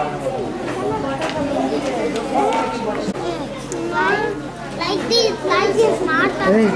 Like this, like this, not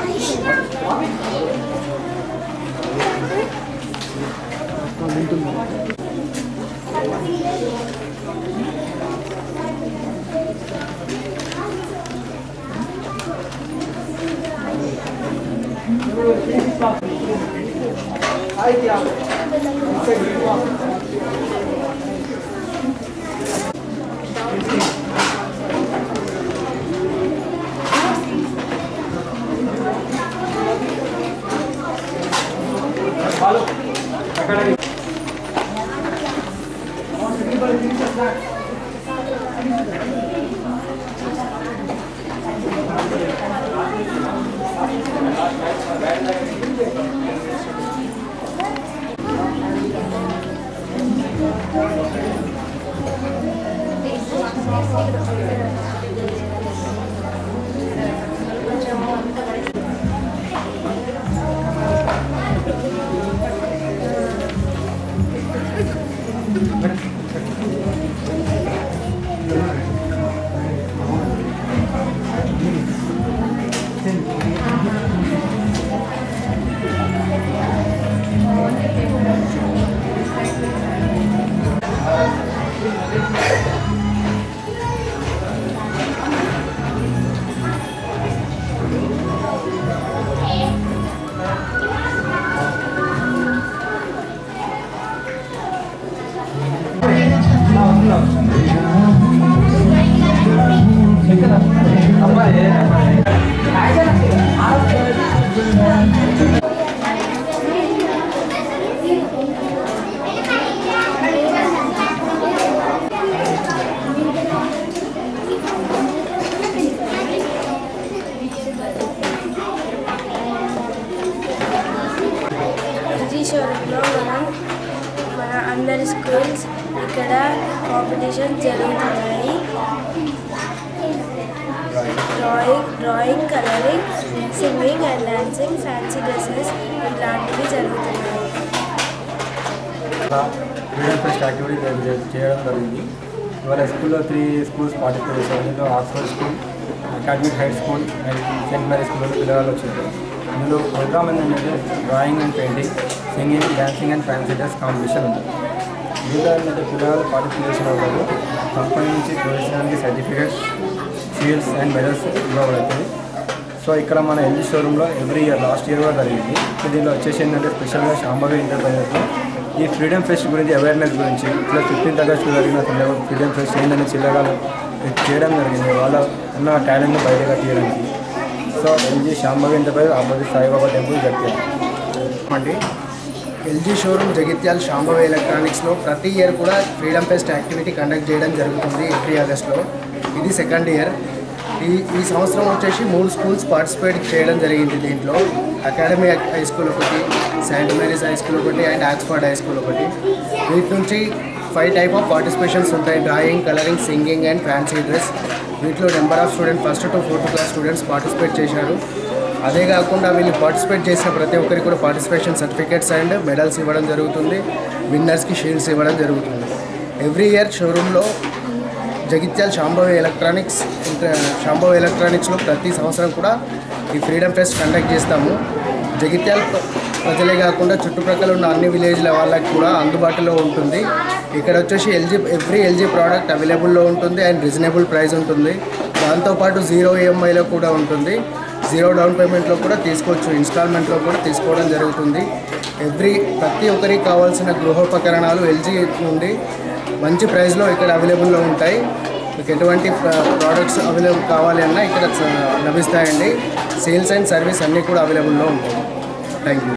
విజయశ్వరంలో మనం మన అందరి స్కూల్స్ ఇక్కడ కాంపిటీషన్ జరుగుతున్నాయి drawing drawing colouring singing and dancing fancy dresses ఇలాంటివి జరుగుతున్నాయి ఫ్రీడమ్ ఫెస్ట్ యాక్టివిటీ చే- చేయడం జరిగింది ఇవాళ స్కూల్లో త్రీ స్కూల్స్ పార్టిసిపేట్ చేశారు ఇందులో Oxford school academic high school and saint Mary స్కూల్లో పిల్లలు వచ్చారు ఇందులో ప్రోగ్రామ్ ఏంటంటే drawing and painting singing dancing and fancy dress competition ఉంది దీంట్లో ఏంటంటే పిల్లలు పార్టిసిపేట్ చేసిన వాళ్ళు కంపెనీ నుంచి ప్రవేశించడానికి సర్టిఫికేట్స్ షీల్డ్స్ అండ్ మెడల్స్ ఇవ్వబడుతుంది సో ఇక్కడ మన ఎల్జీ షోరూంలో ఎవ్రీ ఇయర్ లాస్ట్ ఇయర్ కూడా జరిగింది సో దీనిలో వచ్చేసి ఏంటంటే స్పెషల్గా శాంభవి ఎంటర్ప్రైజెస్లో ఈ ఫ్రీడమ్ ఫెస్ట్ గురించి అవేర్నెస్ గురించి ప్లస్ ఫిఫ్టీన్త్ ఆగస్ట్ జరిగిన సందర్భం ఫ్రీడమ్ ఫెస్ట్ ఏంటనే చిల్లగాలు చేయడం జరిగింది వాళ్ళ ఉన్న టాలెంట్ని బయటగా తీయడానికి so LG Shambhavi enterprise opposite Saibaba temple గట్టిగా అండి ఎల్జీ షోరూమ్ జగిత్యాల శాంభవి ఎలక్ట్రానిక్స్లో ప్రతి ఇయర్ కూడా ఫ్రీడమ్ ఫెస్ట్ యాక్టివిటీ కండక్ట్ చేయడం జరుగుతుంది ఎవ్రీ ఆగస్ట్లో ఇది సెకండ్ ఇయర్ ఈ ఈ సంవత్సరం వచ్చేసి మూడు స్కూల్స్ పార్టిసిపేట్ చేయడం జరిగింది దీంట్లో అకాడమీ హై స్కూల్ ఒకటి సెయింట్ మేరీస్ హై స్కూల్ ఒకటి అండ్ ఆక్స్ఫర్డ్ హై స్కూల్ ఒకటి వీటి నుంచి ఫైవ్ టైప్ ఆఫ్ పార్టిసిపేషన్స్ ఉంటాయి drawing colouring singing and fancy dress వీటిలో number of student first to fourth class students participate చేశారు అదే కాకుండా వీళ్ళు పార్టిసిపేట్ చేసిన ప్రతి ఒక్కరికి కూడా పార్టిసిపేషన్ సర్టిఫికేట్స్ అండ్ మెడల్స్ ఇవ్వడం జరుగుతుంది విన్నర్స్కి షీల్డ్స్ ఇవ్వడం జరుగుతుంది ఎవ్రీ ఇయర్ షోరూంలో జగిత్యాల శాంభవి ఎలక్ట్రానిక్స్ ఇంకా శాంభవి ఎలక్ట్రానిక్స్లో ప్రతి సంవత్సరం కూడా ఈ ఫ్రీడమ్ ఫెస్ట్ కండక్ట్ చేస్తాము జగిత్యాల ప్ర- ప్రజలే కాకుండా చుట్టుప్రక్కల ఉన్న అన్ని విలేజ్ల వాళ్ళకి కూడా అందుబాటులో ఉంటుంది ఇక్కడ వచ్చేసి ఎల్జీ ఎవ్రీ ఎల్జీ ప్రోడక్ట్ అవైలబుల్లో ఉంటుంది అండ్ రీజనబుల్ ప్రైస్ ఉంటుంది దాంతోపాటు జీరో ఈఎంఐలో కూడా ఉంటుంది జీరో డౌన్ పేమెంట్లో కూడా తీసుకోవచ్చు ఇన్స్టాల్మెంట్లో కూడా తీసుకోవడం జరుగుతుంది ఎవ్రీ ప్రతి ఒక్కరికి కావాల్సిన గృహోపకరణాలు ఎల్జీ నుండి మంచి ప్రైస్లో ఇక్కడ అవైలబుల్లో ఉంటాయి మీకు ఎటువంటి ప్రోడక్ట్స్ అవైలబుల్ కావాలి అన్నా ఇక్కడ స- లభిస్తాయండి సేల్స్ అండ్ సర్వీస్ అన్నీ కూడా అవైలబుల్లో ఉంటాయి థ్యాంక్ యూ